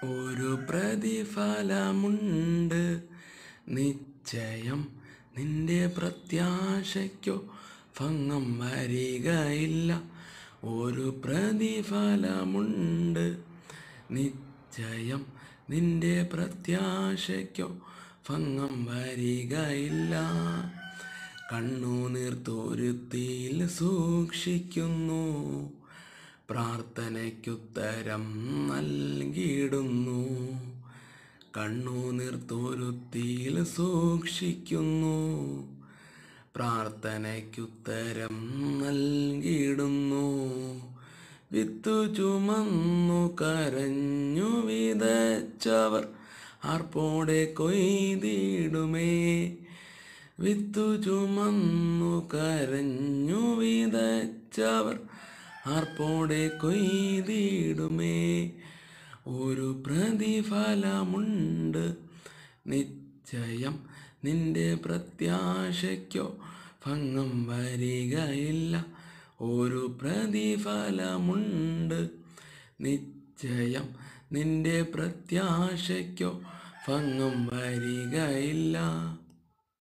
ഒരു പ്രതിഫലമുണ്ട് നിശ്ചയം നിന്റെ പ്രത്യാശയ്ക്കോ ഭംഗം വരികയില്ല ഒരു പ്രതിഫലമുണ്ട് നിശ്ചയം നിന്റെ പ്രത്യാശയ്ക്കോ ഭംഗം വരികയില്ല കണ്ണുനീർത്തോരുത്തിയിൽ സൂക്ഷിക്കുന്നു പ്രാർത്ഥനയ്ക്കുത്തരം നൽകിയിടുന്നു കണ്ണുനീർത്തോരുത്തിയിൽ സൂക്ഷിക്കുന്നു പ്രാർത്ഥനയ്ക്കുത്തരം നൽകിയിടുന്നു വിത്തു ചുമന്നു കരഞ്ഞു വിതച്ചവർ ആർപ്പോടെ കൊയ്തിടുമേ വിത്തു ചുമന്നു കരഞ്ഞു വിതച്ചവർ ആർപ്പോടെ കൊയ്തിടുമേ ഒരു പ്രതിഫലമുണ്ട് നിശ്ചയം നിന്റെ പ്രത്യാശയ്ക്കോ ഭംഗം വരികയില്ല ഒരു പ്രതിഫലമുണ്ട് നിശ്ചയം നിന്റെ പ്രത്യാശയ്ക്കോ ഭംഗം വരികയില്ല